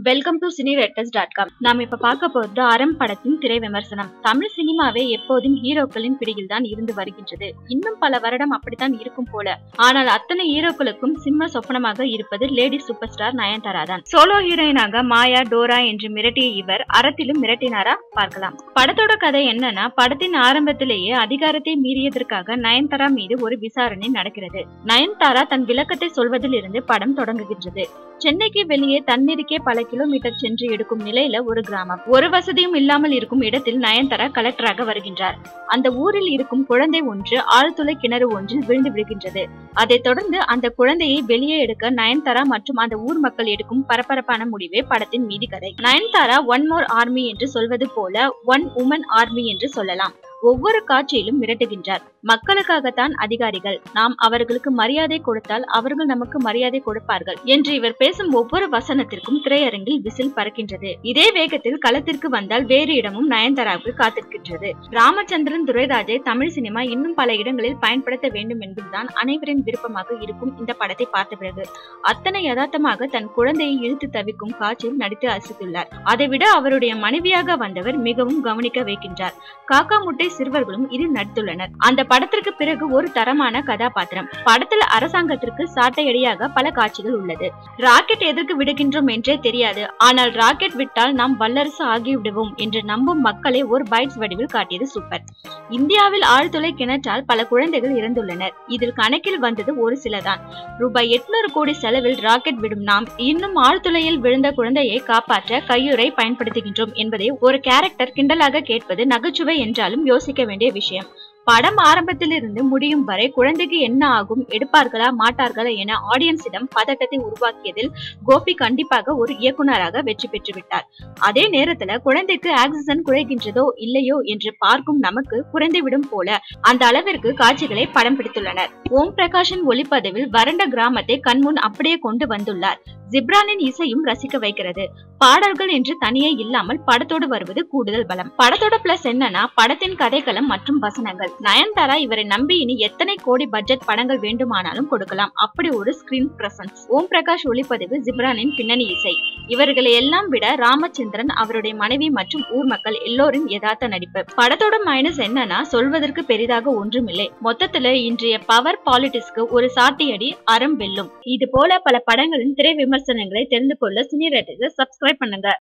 welcome to சினிரெட்டஸ் dot com நாம் இப்ப பார்க்க போறது அறம் படத்தின் திரை விமர்சனம் தமிழ் சினிமாவே எப்போதும் ஹீரோக்களின் பிடியில் தான் இருந்து வருகின்றது இன்னும் பல வருடம் அப்படித்தான் இருக்கும் போல ஆனால் அத்தனை ஹீரோக்களுக்கும் சிம்ம சொப்பனமாக இருப்பது லேடி சூப்பர் ஸ்டார் நயன்தாரா தான் சோலோ ஹீரோயினாக மாயா டோரா என்று மிரட்டிய இவர் அறத்திலும் மிரட்டினாரா பார்க்கலாம் படத்தோட கதை என்னன்னா படத்தின் ஆரம்பத்திலேயே அதிகாரத்தை மீறியதற்காக நயன்தாரா மீது ஒரு விசாரணை நடக்கிறது நயன்தாரா தன் விளக்கத்தை சொல்வதில் இருந்து படம் தொடங்குகின்றது சென்னைக்கு வெளியே தண்ணீருக்கே பல கிலோமீட்டர் சென்று எடுக்கும் நிலையில ஒரு கிராமம் ஒரு வசதியும் இல்லாமல் இருக்கும் இடத்தில் நயன்தாரா கலெக்டராக வருகின்றார் அந்த ஊரில் இருக்கும் குழந்தை ஒன்று ஆழ்துளை கிணறு ஒன்றில் விழுந்து விடுகின்றது அதைத் தொடர்ந்து அந்த குழந்தையை வெளியே எடுக்க நயன்தாரா மற்றும் அந்த ஊர் மக்கள் எடுக்கும் பரபரப்பான முடிவே படத்தின் மீதி கதை நயன்தாரா ஒன் மோர் ஆர்மி என்று சொல்வது போல ஒன் உமன் ஆர்மி என்று சொல்லலாம் ஒவ்வொரு காட்சியிலும் மிரட்டுகின்றார் மக்களுக்காகத்தான் அதிகாரிகள் நாம் அவர்களுக்கு மரியாதை கொடுத்தால் அவர்கள் நமக்கு மரியாதை கொடுப்பார்கள் என்று இவர் பேசும் ஒவ்வொரு வசனத்திற்கும் திரையரங்கில் விசில் பறக்கின்றது இதே வேகத்தில் களத்திற்கு வந்தால் வேறு இடமும் நயன்தாராவுக்கு காத்திருக்கின்றது ராமச்சந்திரன் துரைராஜை தமிழ் சினிமா இன்னும் பல இடங்களில் பயன்படுத்த வேண்டும் என்பதுதான் அனைவரின் விருப்பமாக இருக்கும் இந்த படத்தை பார்த்த பிறகு அத்தனை யதார்த்தமாக தன் குழந்தையை இழுத்து தவிக்கும் காட்சியில் நடித்து அசித்துள்ளார் அதைவிட அவருடைய மனைவியாக வந்தவர் மிகவும் கவனிக்க வைக்கின்றார் காக்கா முட்டை சிறுவர்களும் இதில் நடித்துள்ளனர் அந்த படத்திற்கு பிறகு ஒரு தரமான கதாபாத்திரம் படத்தில் அரசாங்கத்திற்கு சாட்டையடியாக பல காட்சிகள் உள்ளது ராக்கெட் எதற்கு விடுகின்றோம் என்றே தெரியாது ஆனால் ராக்கெட் விட்டால் நாம் வல்லரசு ஆகிவிடுவோம் என்று நம்பும் மக்களை ஒரு பைட்ஸ் வடிவில் காட்டியது சூப்பர் இந்தியாவில் ஆழ்துளை கிணற்றால் பல குழந்தைகள் இறந்துள்ளனர் இதில் கணக்கில் வந்தது ஒரு சிலதான் ரூபாய் எட்நூறு கோடி செலவில் ராக்கெட் விடும் நாம் இன்னும் ஆழ்துளையில் விழுந்த குழந்தையை காப்பாற்ற கையுறை பயன்படுத்துகின்றோம் என்பதை ஒரு கேரக்டர் கிண்டலாக கேட்பது நகைச்சுவை என்றாலும் யோசிக்க வேண்டிய விஷயம் படம் ஆரம்பத்திலிருந்து முடியும் வரை குழந்தைக்கு என்ன ஆகும் எடுப்பார்களா மாட்டார்களா என ஆடியன்ஸிடம் பதட்டத்தை உருவாக்கியதில் கோபி கண்டிப்பாக ஒரு இயக்குனராக வெற்றி பெற்று விட்டார் அதே நேரத்துல குழந்தைக்கு ஆக்சிஜன் குறைகின்றதோ இல்லையோ என்று பார்க்கும் நமக்கு குறைந்துவிடும் போல அந்த அளவிற்கு காட்சிகளை படம் பிடித்துள்ளனர் ஓம் பிரகாஷின் ஒளிப்பதிவில் வறண்ட கிராமத்தை கண்முன் அப்படியே கொண்டு வந்துள்ளார் ஜிப்ரானின் இசையும் ரசிக்க வைக்கிறது பாடல்கள் என்று தனியே இல்லாமல் படத்தோடு வருவது கூடுதல் பலம் படத்தோட பிளஸ் என்னன்னா படத்தின் கதைக்களம் மற்றும் வசனங்கள் நயன்தாரா இவரை நம்பி இனி எத்தனை கோடி பட்ஜெட் படங்கள் வேண்டுமானாலும் கொடுக்கலாம் அப்படி ஒரு ஸ்கிரீன் பிரசன்ஸ் ஓம் பிரகாஷ் ஒளிப்பதிவு ஜிப்ரானின் பின்னணி இசை இவர்களை எல்லாம் விட ராமச்சந்திரன் அவருடைய மனைவி மற்றும் ஊர் மக்கள் எல்லோரும் யதார்த்த நடிப்பு படத்தோட மைனஸ் என்னன்னா சொல்வதற்கு பெரிதாக ஒன்றுமில்லை மொத்தத்துல இன்றைய பவர் பாலிடிக்ஸ்க்கு ஒரு சாட்டியடி அறம் வெல்லும் இது போல பல படங்களின் திரை விமர்சனங்களை தெரிந்து கொள்ள சினி சப்ஸ்கிரைப் பண்ணுங்க